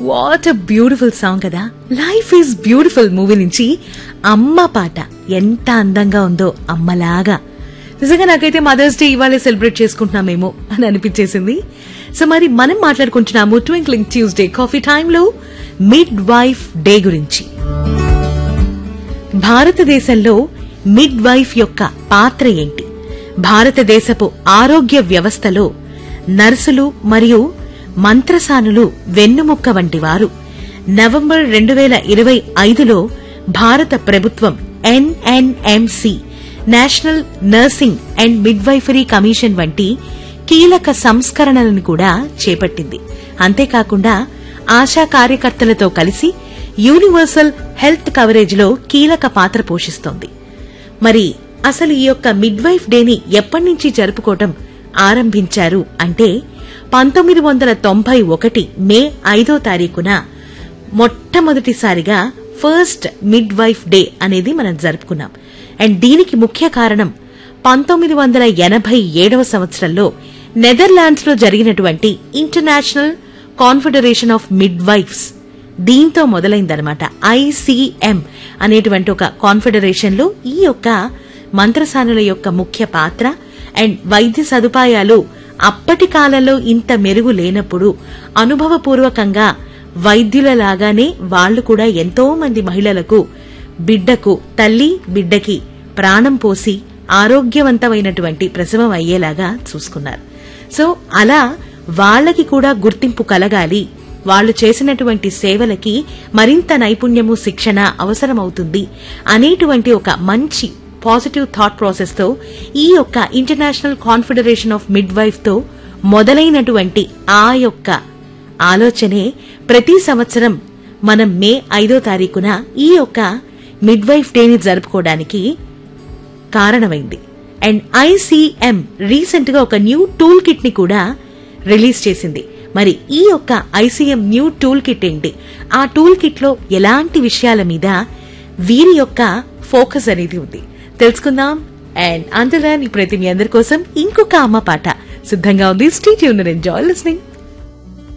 what a beautiful song కదా life is beautiful movie నుంచి అమ్మ పాట ఎంత అందంగా ఉందో అమ్మలాగా నిజంగా నాకైతే మదర్స్ డే ఇవాళే సెలబ్రేట్ చేసుకుంటున్నామేమో అని అనిపించేసింది సో మరి మనం మాట్లాడుకుంటున్నాము ట్వింక్లింగ్ ట్యూస్డే కాఫీ టైంలో మిడ్ వైఫ్ డే గురించి భారతదేశంలో మిడ్ వైఫ్ యొక్క పాత్ర ఏంటి భారతదేశపు ఆరోగ్య వ్యవస్థలో నర్సులు మరియు మంత్రసానులు వెన్నుముక్క వంటి వారు నవంబర్ రెండు వేల ఇరవై ఐదులో భారత ప్రభుత్వం NNMC national nursing and midwifery commission వంటి కీలక సంస్కరణలను కూడా చేపట్టింది అంతేకాకుండా ఆశా కార్యకర్తలతో కలిసి యూనివర్సల్ హెల్త్ కవరేజ్ లో కీలక పాత్ర పోషిస్తోంది మరి అసలు ఈ యొక్క మిడ్వైఫ్ డేని ఎప్పటి నుంచి జరుపుకోవటం ఆరంభించారు అంటే పంతొమ్మిది వందల తొంభై ఒకటి మే ఐదో తారీఖున మొట్టమొదటిసారిగా ఫస్ట్ మిడ్ వైఫ్ డే అనేది మనం జరుపుకున్నాం అండ్ దీనికి ముఖ్య కారణం పంతొమ్మిది వందల ఎనభై ఏడవ సంవత్సరంలో నెదర్లాండ్స్ లో జరిగినటువంటి international confederation of midwives దీంతో మొదలైందనమాట ఐసీఎం అనేటువంటి ఒక కాన్ఫెడరేషన్ లో ఈ యొక్క మంత్రసానుల యొక్క ముఖ్య పాత్ర అండ్ వైద్య సదుపాయాలు అప్పటి కాలంలో ఇంత మెరుగు లేనప్పుడు అనుభవపూర్వకంగా వైద్యులలాగానే వాళ్లు కూడా ఎంతో మంది మహిళలకు బిడ్డకు తల్లి బిడ్డకి ప్రాణం పోసి ఆరోగ్యవంతమైనటువంటి ప్రసవం అయ్యేలాగా చూసుకున్నారు సో అలా వాళ్ళకి కూడా గుర్తింపు కలగాలి వాళ్ళు చేసినటువంటి సేవలకి మరింత నైపుణ్యము శిక్షణ అవసరమవుతుంది అనేటువంటి ఒక మంచి పాజిటివ్ థాట్ ప్రాసెస్ తో ఈ యొక్క international confederation of midwife తో మొదలైనటువంటి ఆ యొక్క ఆలోచనే ప్రతి సంవత్సరం మనం మే ఐదో తారీఖున ఈ యొక్క మిడ్ వైఫ్ డేని జరుపుకోవడానికి కారణమైంది అండ్ ఐసీఎం రీసెంట్ గా ఒక న్యూ టూల్ కిట్ ని కూడా రిలీజ్ చేసింది మరి ఈ యొక్క ఐసీఎం న్యూ టూల్ కిట్ ఏంటి ఆ టూల్ కిట్ లో ఎలాంటి విషయాల మీద వీరి యొక్క ఫోకస్ అనేది ఉంది తెలుసుకుందాం అండ్ అంతలా ఇప్పుడైతే మీ అందరి కోసం ఇంకొక అమ్మ పాట సిద్ధంగా ఉంది స్టీట్ యూన్ ఎంజాయ్ లిస్నింగ్